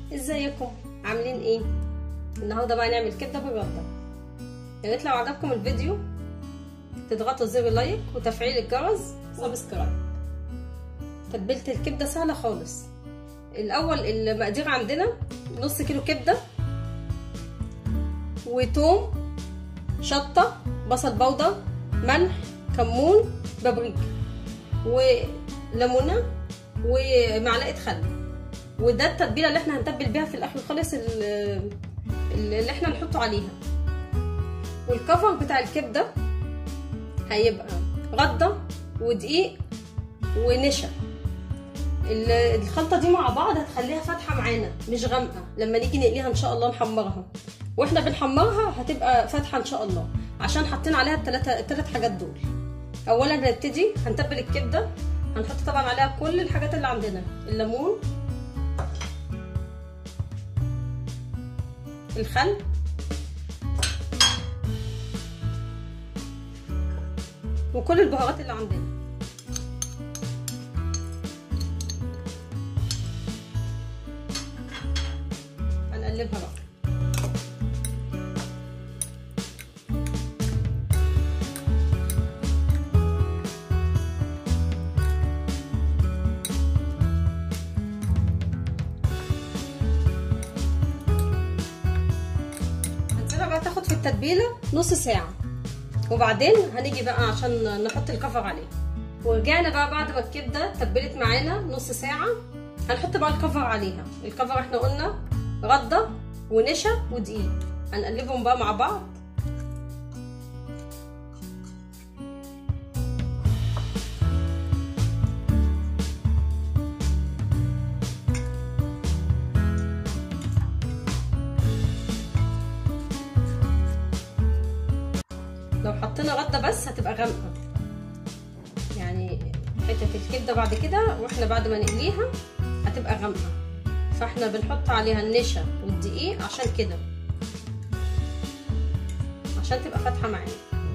ازيكم عاملين ايه النهارده بقى نعمل كبده بالرده يا ريت لو عجبكم الفيديو تضغطوا زر لايك وتفعيل الجرس وسبسكرايب تتبيله الكبده سهله خالص الاول المقادير عندنا نص كيلو كبده وتوم شطه بصل بودر ملح كمون بابريكا وليمونه ومعلقه خل وده التتبيله اللي احنا هنتبل بيها في الاخر خالص اللي احنا نحطه عليها والكفر بتاع الكبده هيبقى رده ودقيق ونشا الخلطه دي مع بعض هتخليها فاتحه معانا مش غامقه لما نيجي نقليها ان شاء الله نحمرها واحنا بنحمرها هتبقى فاتحه ان شاء الله عشان حاطين عليها الثلاثه الثلاث حاجات دول اولا هنبتدي هنتبل الكبده هنحط طبعا عليها كل الحاجات اللي عندنا الليمون الخل وكل البهارات اللي عندنا هنقلبها بقى هنسيبها بقى تاخد في التتبيله نص ساعه وبعدين هنيجي بقى عشان نحط الكفر عليه ورجعنا بقى بعد ما الكبده تبلت معانا نص ساعه هنحط بقى الكفر عليها الكفر احنا قلنا رده ونشا ودقيق هنقلبهم بقى مع بعض لو حطينا رده بس هتبقى غامقه يعني حته الكبده بعد كده واحنا بعد ما نقليها هتبقى غامقه فاحنا بنحط عليها النشا والدقيق عشان كده عشان تبقى فاتحه معانا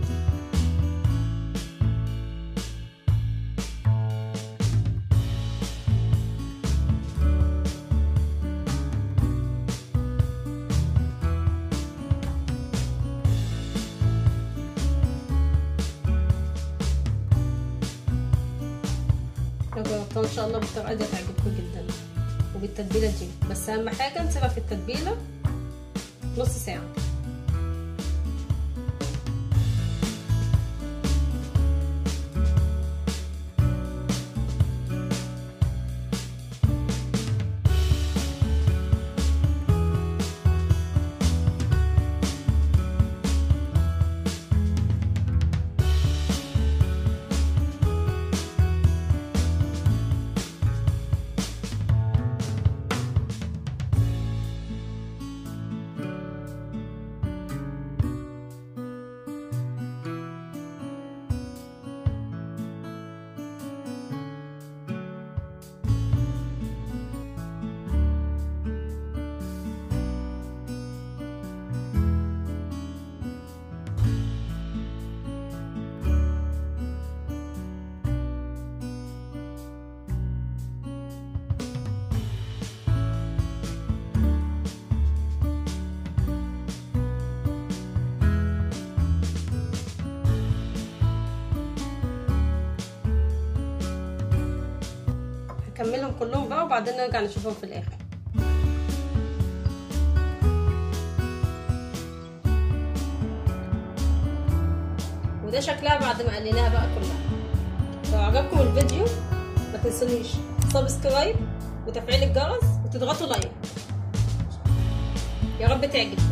لو جربتوها ان شاء الله بالطريقه دي هتعجبكم جدا وبالتتبيله دي بس اهم حاجه نسيبها في التتبيله نص ساعه هكملهم كلهم بقى وبعدين نرجع نشوفهم في الاخر وده شكلها بعد ما قليناها بقى كلها لو عجبكم الفيديو ما تنسونيش سبسكرايب وتفعيل الجرس وتضغطوا لايك يا رب تعجبكم